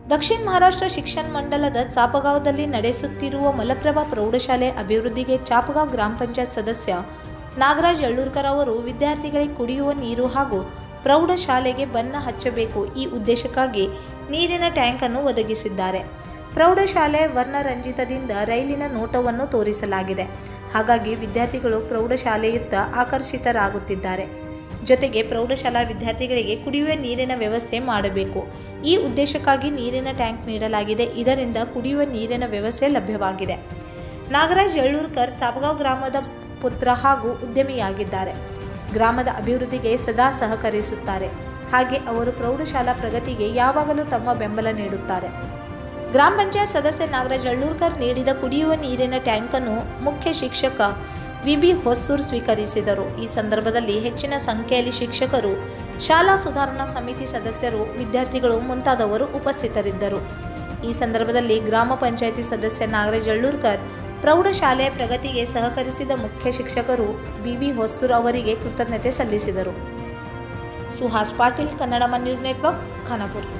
ದಕ್ಷಿಣ ಮಹಾರಾಷ್ಟ್ರ ಶಿಕ್ಷಣ ಮಂಡಲದ ಚಾಪಗಾಂವದಲ್ಲಿ ನಡೆಸುತ್ತಿರುವ ಮಲಪ್ರಭಾ ಪ್ರೌಢಶಾಲೆ ಅಭಿವೃದ್ಧಿಗೆ ಚಾಪಗಾಂವ್ ಗ್ರಾಮ ಪಂಚಾಯತ್ ಸದಸ್ಯ ನಾಗರಾಜ್ ಯಳ್ಳೂರ್ಕರ್ ಅವರು ವಿದ್ಯಾರ್ಥಿಗಳಿಗೆ ಕುಡಿಯುವ ನೀರು ಹಾಗೂ ಪ್ರೌಢಶಾಲೆಗೆ ಬಣ್ಣ ಹಚ್ಚಬೇಕು ಈ ಉದ್ದೇಶಕ್ಕಾಗಿ ನೀರಿನ ಟ್ಯಾಂಕ್ ಅನ್ನು ಒದಗಿಸಿದ್ದಾರೆ ಪ್ರೌಢಶಾಲೆ ವರ್ಣರಂಜಿತದಿಂದ ರೈಲಿನ ನೋಟವನ್ನು ತೋರಿಸಲಾಗಿದೆ ಹಾಗಾಗಿ ವಿದ್ಯಾರ್ಥಿಗಳು ಪ್ರೌಢಶಾಲೆಯತ್ತ ಆಕರ್ಷಿತರಾಗುತ್ತಿದ್ದಾರೆ ಜೊತೆಗೆ ಪ್ರೌಢಶಾಲಾ ವಿದ್ಯಾರ್ಥಿಗಳಿಗೆ ಕುಡಿಯುವ ನೀರಿನ ವ್ಯವಸ್ಥೆ ಮಾಡಬೇಕು ಈ ಉದ್ದೇಶಕ್ಕಾಗಿ ನೀರಿನ ಟ್ಯಾಂಕ್ ನೀಡಲಾಗಿದೆ ಇದರಿಂದ ಕುಡಿಯುವ ನೀರಿನ ವ್ಯವಸ್ಥೆ ಲಭ್ಯವಾಗಿದೆ ನಾಗರಾಜ್ ಯಳ್ಳೂರ್ಕರ್ ಚಾಪಗಾಂವ್ ಗ್ರಾಮದ ಪುತ್ರ ಹಾಗೂ ಉದ್ಯಮಿಯಾಗಿದ್ದಾರೆ ಗ್ರಾಮದ ಅಭಿವೃದ್ಧಿಗೆ ಸದಾ ಸಹಕರಿಸುತ್ತಾರೆ ಹಾಗೆ ಅವರು ಪ್ರೌಢಶಾಲಾ ಪ್ರಗತಿಗೆ ಯಾವಾಗಲೂ ತಮ್ಮ ಬೆಂಬಲ ನೀಡುತ್ತಾರೆ ಗ್ರಾಮ ಪಂಚಾಯತ್ ಸದಸ್ಯ ನಾಗರಾಜ್ ಅಳ್ಳೂರ್ಕರ್ ನೀಡಿದ ಕುಡಿಯುವ ನೀರಿನ ಟ್ಯಾಂಕನ್ನು ಮುಖ್ಯ ಶಿಕ್ಷಕ ವಿಬಿ ಹೊಸೂರ್ ಸ್ವೀಕರಿಸಿದರು ಈ ಸಂದರ್ಭದಲ್ಲಿ ಹೆಚ್ಚಿನ ಸಂಖ್ಯೆಯಲ್ಲಿ ಶಿಕ್ಷಕರು ಶಾಲಾ ಸುಧಾರಣಾ ಸಮಿತಿ ಸದಸ್ಯರು ವಿದ್ಯಾರ್ಥಿಗಳು ಮುಂತಾದವರು ಉಪಸ್ಥಿತರಿದ್ದರು ಈ ಸಂದರ್ಭದಲ್ಲಿ ಗ್ರಾಮ ಪಂಚಾಯಿತಿ ಸದಸ್ಯ ನಾಗರಾಜ್ ಅಳ್ಳೂರ್ಕರ್ ಪ್ರೌಢಶಾಲೆಯ ಪ್ರಗತಿಗೆ ಸಹಕರಿಸಿದ ಮುಖ್ಯ ಶಿಕ್ಷಕರು ಬಿವಿ ಹೊಸೂರ್ ಅವರಿಗೆ ಕೃತಜ್ಞತೆ ಸಲ್ಲಿಸಿದರು ಸುಹಾಸ್ ಪಾಟೀಲ್ ಕನ್ನಡ ನ್ಯೂಸ್ ನೆಟ್ವರ್ಕ್ ಖಾನಾಪುರ